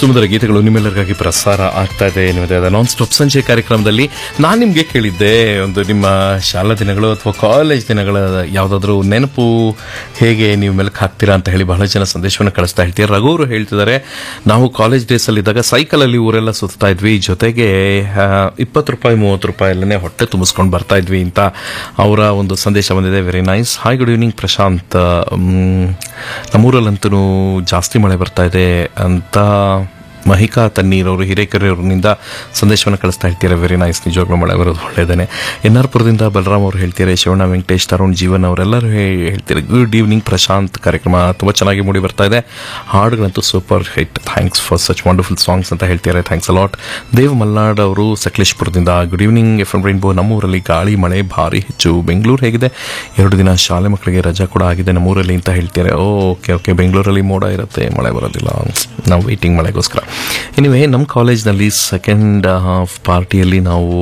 ಸುಮಧುರ ಗೀತೆಗಳು ನಿಮ್ಮೆಲ್ಲರಿಗಾಗಿ ಪ್ರಸಾರ ಆಗ್ತಾ ಇದೆ ನಿಮ್ಮದೇ ನಾನ್ ಸ್ಟಾಪ್ ಸಂಜೆ ಕಾರ್ಯಕ್ರಮದಲ್ಲಿ ನಾನು ನಿಮಗೆ ಕೇಳಿದ್ದೆ ಒಂದು ನಿಮ್ಮ ಶಾಲಾ ದಿನಗಳು ಅಥವಾ ಕಾಲೇಜ್ ದಿನಗಳ ಯಾವುದಾದ್ರೂ ನೆನಪು ಹೇಗೆ ನೀವು ಮೆಲುಕು ಹಾಕ್ತೀರಾ ಅಂತ ಹೇಳಿ ಬಹಳ ಜನ ಸಂದೇಶವನ್ನು ಕಳಿಸ್ತಾ ಹೇಳ್ತೀರಾ ರಘು ಅವರು ಹೇಳ್ತಿದ್ದಾರೆ ನಾವು ಕಾಲೇಜ್ ಡೇಸ್ ಅಲ್ಲಿ ಇದ್ದಾಗ ಸೈಕಲಲ್ಲಿ ಊರೆಲ್ಲ ಸುತ್ತಾ ಇದ್ವಿ ಜೊತೆಗೆ ಇಪ್ಪತ್ತು ರೂಪಾಯಿ ಮೂವತ್ತು ರೂಪಾಯಲ್ಲೇ ಹೊಟ್ಟೆ ತುಂಬಿಸ್ಕೊಂಡು ಬರ್ತಾ ಇದ್ವಿ ಅಂತ ಅವರ ಒಂದು ಸಂದೇಶ ಬಂದಿದೆ very nice hi good evening Prashanth ಮ್, ನಮ್ಮೂರಲ್ಲಂತೂ ಜಾಸ್ತಿ ಮಳೆ ಬರ್ತಾ ಇದೆ ಅಂತ ಮಹಿಕಾ ತಣ್ಣೀರ್ ಅವರು ಹಿರೇಕೆರೆಯವರಿಂದ ಸಂದೇಶವನ್ನು ಕಳಿಸ್ತಾ ಹೇಳ್ತಾರೆ ವೆರಿ ನೈಸ್ ನಿಜವಾಗ್ಲೂ ಮಳೆ ಬರೋದು ಒಳ್ಳೆಯದೇನೆ ಎನ್ ಆರ್ ಪುರದಿಂದ ಬಲರಾಮ್ ಅವರು ಹೇಳ್ತಾರೆ ಶಿವಣ್ಣ ವೆಂಕಟೇಶ್ ತರುಣ್ ಜೀವನ್ ಅವರೆಲ್ಲರೂ ಹೇ- ಹೇಳ್ತಾರೆ ಗುಡ್ ಈವ್ನಿಂಗ್ ಪ್ರಶಾಂತ್ ಕಾರ್ಯಕ್ರಮ ತುಂಬ ಚೆನ್ನಾಗಿ ಮೂಡಿ ಬರ್ತಾ ಇದೆ ಹಾಡುಗಳಂತೂ super hit thanks for such wonderful songs ಅಂತ ಹೇಳ್ತಾರೆ ಥ್ಯಾಂಕ್ಸ್ ಅಲಾಟ್ ದೇವ್ ಮಲ್ನಾಡ್ ಅವರು ಸಕಲೇಶ್ಪುರದಿಂದ good evening F M Rainbow ನಮ್ಮೂರಲ್ಲಿ ಗಾಳಿ ಮಳೆ ಭಾರಿ ಹೆಚ್ಚು ಬೆಂಗಳೂರು ಹೇಗಿದೆ ಎರಡು ದಿನ ಶಾಲೆ ಮಕ್ಕಳಿಗೆ ರಜಾ ಕೂಡ ಆಗಿದೆ ನಮ್ಮೂರಲ್ಲಿ ಅಂತ ಹೇಳ್ತಾರೆ ಓಕೆ ಓಕೆ ಬೆಂಗಳೂರಲ್ಲಿ ಮೋಡ ಇರುತ್ತೆ ಮಳೆ ಬರೋದಿಲ್ಲ ನಾವು ವೇಟಿಂಗ್ ಮಳೆಗೋಸ್ಕರ ಎನಿವೆ ನಮ್ಮ ಕಾಲೇಜ್ನಲ್ಲಿ ಸೆಕೆಂಡ್ ಹಾಫ್ ಪಾರ್ಟಿಯಲ್ಲಿ ನಾವು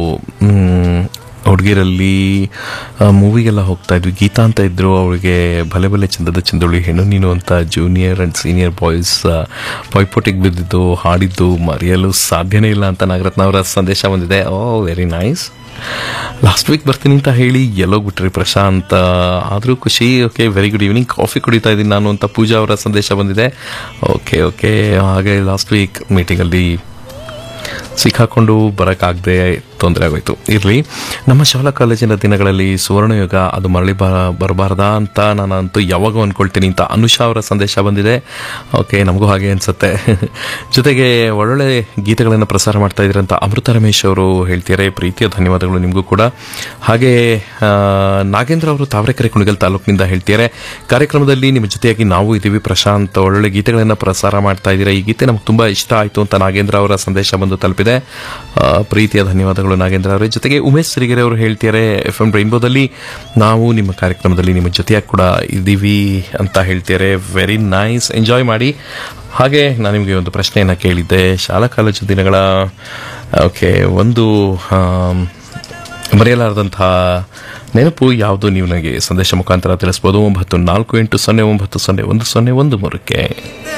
ಮ್, ಹುಡುಗಿರಲ್ಲಿ ಮೂವಿಗೆಲ್ಲ ಹೋಗ್ತಾ ಇದ್ವಿ ಗೀತಾ ಅಂತ ಇದ್ರು ಅವಳಿಗೆ ಭಲೆ ಭಲೆ ಚಂದದ ಚಂದೊಳಿ ಹೆಣ್ಣು ನೀನು ಅಂತ ಜೂನಿಯರ್ ಅಂಡ್ ಸೀನಿಯರ್ ಬಾಯ್ಸ್ ಪೈಪೋಟಿಗೆ ಬಿದ್ದಿದ್ದು ಹಾಡಿದ್ದು ಮರೆಯಲು ಸಾಧ್ಯನೇ ಇಲ್ಲ ಅಂತ ನಾಗರತ್ನ ಅವರ ಸಂದೇಶ ಬಂದಿದೆ oh very nice last week ಬರ್ತೀನಿ ಅಂತ ಹೇಳಿ ಎಲ್ಲೋಗ್ಬಿಟ್ರಿ ಪ್ರಶಾಂತ್ ಆದರೂ ಖುಷಿ okay very good evening coffee ಕುಡಿತಾ ಇದ್ದೀನಿ ನಾನು ಅಂತ ಪೂಜಾ ಅವರ ಸಂದೇಶ ಬಂದಿದೆ ಓಕೆ ಓಕೆ ಹಾಗೆ ಲಾಸ್ಟ್ ವೀಕ್ ಮೀಟಿಂಗಲ್ಲಿ ಸಿಕ್ಕಾಕೊಂಡು ಬರೋಕ್ಕಾಗದೆ ತೊಂದರೆ ಆಗೋಯ್ತು ಇರಲಿ ನಮ್ಮ ಶಾಲಾ ಕಾಲೇಜಿನ ದಿನಗಳಲ್ಲಿ ಸುವರ್ಣಯುಗ ಅದು ಮರಳಿ ಬ ಬರಬಾರ್ದಾ ಅಂತ ನಾನಂತೂ ಯಾವಾಗೂ ಅಂದ್ಕೊಳ್ತೀನಿ ಅಂತ ಅನುಷಾ ಅವರ ಸಂದೇಶ ಬಂದಿದೆ ಓಕೆ ನಮಗೂ ಹಾಗೆ ಅನ್ಸುತ್ತೆ ಜೊತೆಗೆ ಒಳ್ಳೊಳ್ಳೆ ಗೀತೆಗಳನ್ನು ಪ್ರಸಾರ ಮಾಡ್ತಾ ಇದ್ದೀರಂತ ಅಮೃತ ರಮೇಶ್ ಅವರು ಹೇಳ್ತಾರೆ ಪ್ರೀತಿಯ ಧನ್ಯವಾದಗಳು ನಿಮಗೂ ಕೂಡ ಹಾಗೆ ಆ, ನಾಗೇಂದ್ರ ಅವರು ತಾವರೆಕೆರೆ ಕುಣಿಗಲ್ ತಾಲೂಕಿನಿಂದ ಹೇಳ್ತಾರೆ ಕಾರ್ಯಕ್ರಮದಲ್ಲಿ ನಿಮ್ಮ ಜೊತೆಯಾಗಿ ನಾವು ಇದ್ದೀವಿ ಪ್ರಶಾಂತ್ ಒಳ್ಳೊಳ್ಳೆ ಗೀತೆಗಳನ್ನು ಪ್ರಸಾರ ಮಾಡ್ತಾ ಇದ್ದೀರಾ ಈ ಗೀತೆ ನಮ್ಗೆ ತುಂಬಾ ಇಷ್ಟ ಆಯಿತು ಅಂತ ನಾಗೇಂದ್ರ ಅವರ ಸಂದೇಶ ಬಂದು ತಲುಪಿದೆ ಆ, ಪ್ರೀತಿಯ ಧನ್ಯವಾದಗಳು ನಾಗೇಂದ್ರ ಅವರೇ ಜೊತೆಗೆ ಉಮೇಶ್ ಸಿರಿಗೆರೆ ಅವರು ಹೇಳ್ತಾರೆ ಎಫ್ ಎಂ ರೈನ್ಬೋದಲ್ಲಿ ನಾವು ನಿಮ್ಮ ಕಾರ್ಯಕ್ರಮದಲ್ಲಿ ನಿಮ್ಮ ಜೊತೆಯಾಗಿ ಕೂಡ ಇದ್ದೀವಿ ಅಂತ ಹೇಳ್ತಾರೆ ವೆರಿ ನೈಸ್ ಎಂಜಾಯ್ ಮಾಡಿ ಹಾಗೆ ನಾನು ನಿಮಗೆ ಒಂದು ಪ್ರಶ್ನೆಯನ್ನು ಕೇಳಿದ್ದೆ ಶಾಲಾ ಕಾಲೇಜು ದಿನಗಳ ಓಕೆ ಒಂದು ಆಮ್, ಮರೆಯಲಾರದಂತಹ ನೆನಪು ಯಾವುದು ನೀವು ನನಗೆ ಸಂದೇಶ ಮುಖಾಂತರ ತಿಳಿಸ್ಬೋದು ಒಂಬತ್ತು ನಾಲ್ಕು ಎಂಟು ಸೊನ್ನೆ ಒಂಬತ್ತು ಸೊನ್ನೆ ಒಂದು ಸೊನ್ನೆ ಒಂದು ಮೂರಕ್ಕೆ